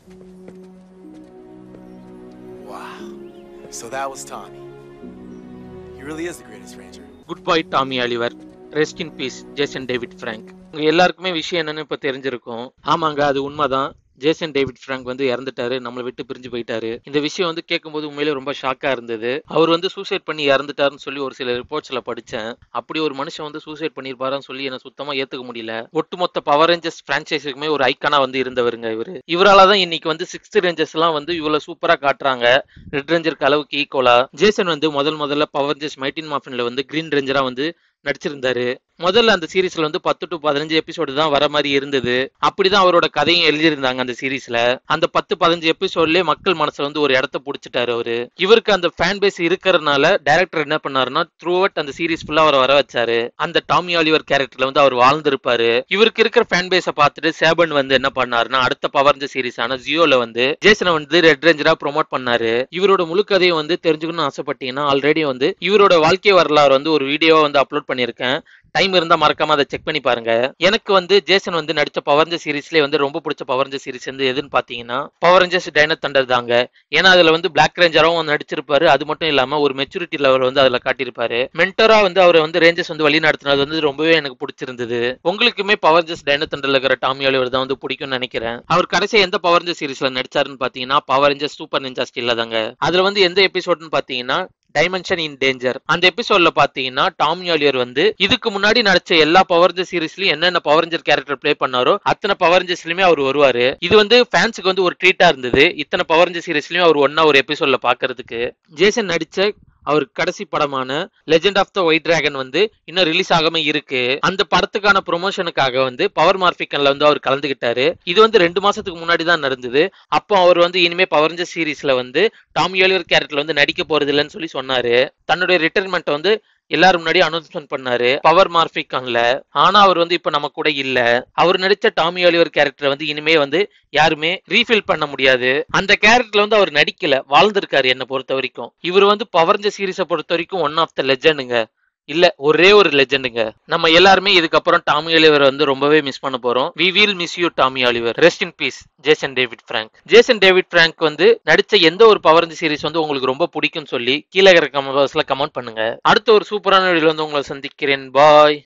Wow. So that was Tommy. He really is the greatest ranger. Good boy Tommy Oliver rest in peace Jason David Frank உங்க எல்லாருக்குமே விஷயம் என்னன்னு இப்ப தெரிஞ்சிருக்கும் ஆமாங்க அது உண்மைதான் ஜேசன் டேவிட் ஃப்ராங்க் வந்து இறந்துட்டாரு நம்மளை விட்டு பிரிஞ்சு போயிட்டாரு இந்த விஷயம் வந்து கேட்கும்போது உண்மையிலே ரொம்ப ஷாக்கா இருந்தது அவர் வந்து சூசைட் பண்ணி இறந்துட்டாருன்னு சொல்லி ஒரு சில ரிப்போர்ட்ஸ்ல படிச்சேன் அப்படி ஒரு மனுஷன் வந்து சூசைட் பண்ணிருப்பாருன்னு சொல்லி எனக்கு சுத்தமா ஏத்துக்க முடியல ஒட்டுமொத்த பவர் ரேஞ்சர்ஸ் பிரான்ச்சைஸுக்குமே ஒரு ஐக்கானா வந்து இருந்தவருங்க இவரு இவரால தான் இன்னைக்கு வந்து சிக்ஸ்த் ரேஞ்சர்ஸ் எல்லாம் வந்து இவ்வளவு சூப்பரா காட்டுறாங்க ரெட் ரேஞ்சருக்கு அளவுக்கு ஈக்குவலா ஜேசன் வந்து முதல் முதல்ல பவர் ரேஞ்சர்ஸ் மைட்டின் மாஃபின்ல வந்து கிரீன் ரேஞ்சரா வந்து நடிச்சிருந்தாரு முதல்ல அந்த சீரீஸ்ல வந்து பத்து டு பதினஞ்சு எபிசோடு தான் வர மாதிரி இருந்தது அப்படிதான் அவரோட கதையும் எழுதியிருந்தாங்க அந்த சீரீஸ்ல அந்த பத்து பதினஞ்சு எபிசோட்லயே மக்கள் மனசுல வந்து ஒரு இடத்த புடிச்சிட்டாரு அவரு இவருக்கு அந்த ஃபேன் பேஸ் இருக்கிறதுனால டைரக்டர் என்ன பண்ணாருன்னா த்ரூ அவுட் அந்த சீரீஸ் ஃபுல்லா அவரை வர வச்சாரு அந்த டாமி ஆலிவர் கேரக்டர்ல வந்து அவர் வாழ்ந்திருப்பாரு இவருக்கு இருக்கிற ஃபேன் பேஸை பார்த்துட்டு சேபன் வந்து என்ன பண்ணாருன்னா அடுத்த பவர்ஞ்ச சீரீஸான ஜியோல வந்து ஜேசனை வந்து ரெட் ரேஞ்சரா ப்ரோமோட் பண்ணாரு இவரோட முழு கதையை வந்து தெரிஞ்சுக்கணும்னு ஆசைப்பட்டீங்கன்னா ஆல்ரெடி வந்து இவரோட வாழ்க்கை வரலாறு வந்து ஒரு வீடியோவா வந்து அப்லோட் பண்ணியிருக்கேன் டைம் இருந்தா மறக்காம அதை செக் பண்ணி பாருங்க எனக்கு வந்து ஜேசன் வந்து நடிச்ச பவர்ஞ்ச சீரிஸ்லயே வந்து ரொம்ப பிடிச்ச பவர்ஞ்ச சீரிஸ் வந்து எதுன்னு பாத்தீங்கன்னா பவர்ஞ்சஸ் டைனத் தண்டர் தாங்க ஏன்னா அதுல வந்து பிளாக் ரேஞ்சராவும் நடிச்சிருப்பாரு அது மட்டும் இல்லாம ஒரு மெச்சூரிட்டி லெவல் வந்து அதுல காட்டியிருப்பாரு மென்டரா வந்து அவர் வந்து ரேஞ்சஸ் வந்து வழி நடத்தினது வந்து ரொம்பவே எனக்கு பிடிச்சிருந்தது உங்களுக்குமே பவர்ஞ்சஸ் டைனத் தண்டர்ல இருக்கிற டாமி ஆலிவர் தான் வந்து பிடிக்கும்னு நினைக்கிறேன் அவர் கடைசி எந்த பவர்ஞ்ச சீரிஸ்ல நடிச்சாருன்னு பாத்தீங்கன்னா பவர்ஞ்சஸ் சூப்பர் நிஞ்சா ஸ்டில்ல தாங்க அதுல வந்து எந்த எபிசோட்னு பாத்தீங்கன்னா டைமென்ஷன் இன் டேஞ்சர் அந்த எபிசோட்ல பாத்தீங்கன்னா டாமி ஆலியர் வந்து இதுக்கு முன்னாடி நடிச்ச எல்லா பவர்ஜர் சீரிஸ்லயும் என்னென்ன பவர்ஜர் கேரக்டர் ப்ளே பண்ணாரோ அத்தனை பவர்ஜர்ஸ்லயுமே அவர் வருவாரு இது வந்து ஃபேன்ஸுக்கு வந்து ஒரு ட்ரீட்டா இருந்தது இத்தனை பவர்ஜர் சீரிஸ்லயும் அவர் ஒன்னா ஒரு எபிசோட்ல பாக்குறதுக்கு ஜேசன் நடிச்ச அவர் கடைசி படமான Legend of the White Dragon வந்து இன்னும் ரிலீஸ் ஆகாம இருக்கு அந்த படத்துக்கான ப்ரொமோஷனுக்காக வந்து பவர் மார்பிகன்ல வந்து அவர் கலந்துகிட்டாரு இது வந்து ரெண்டு மாசத்துக்கு முன்னாடி தான் நடந்தது அப்போ அவர் வந்து இனிமே பவர்ஞ்ச சீரீஸ்ல வந்து டாம் ஏலியர் கேரக்டர்ல வந்து நடிக்க போறது இல்லைன்னு சொல்லி சொன்னாரு தன்னுடைய ரிட்டைர்மெண்ட் வந்து எல்லாரும் முன்னாடி அனௌன்ஸ்மெண்ட் பண்ணாரு பவர் மார்பிகான்ல ஆனா அவர் வந்து இப்ப நம்ம கூட இல்ல அவர் நடிச்ச டாமி ஆலிவர் கேரக்டர் வந்து இனிமே வந்து யாருமே ரீஃபில் பண்ண முடியாது அந்த கேரக்டர்ல வந்து அவர் நடிக்கல வாழ்ந்திருக்காரு என்ன பொறுத்த வரைக்கும் இவர் வந்து பவர்ஞ்ச சீரிஸை பொறுத்த வரைக்கும் ஒன் ஆஃப் த லெஜண்டுங்க இல்ல ஒரே ஒரு லெஜண்டுங்க நம்ம எல்லாருமே இதுக்கப்புறம் டாமி ஆலிவர் வந்து ரொம்பவே மிஸ் பண்ண போறோம் we will miss you Tommy Oliver rest in peace Jason David Frank Jason David Frank வந்து நடிச்ச எந்த ஒரு பவர் சீரிஸ் வந்து உங்களுக்கு ரொம்ப பிடிக்கும்னு சொல்லி கீழே இருக்கிற கமெண்ட் பாக்ஸ்ல கமெண்ட் பண்ணுங்க அடுத்த ஒரு சூப்பரான வீடியோல வந்து உங்களை சந்திக்கிறேன் பாய்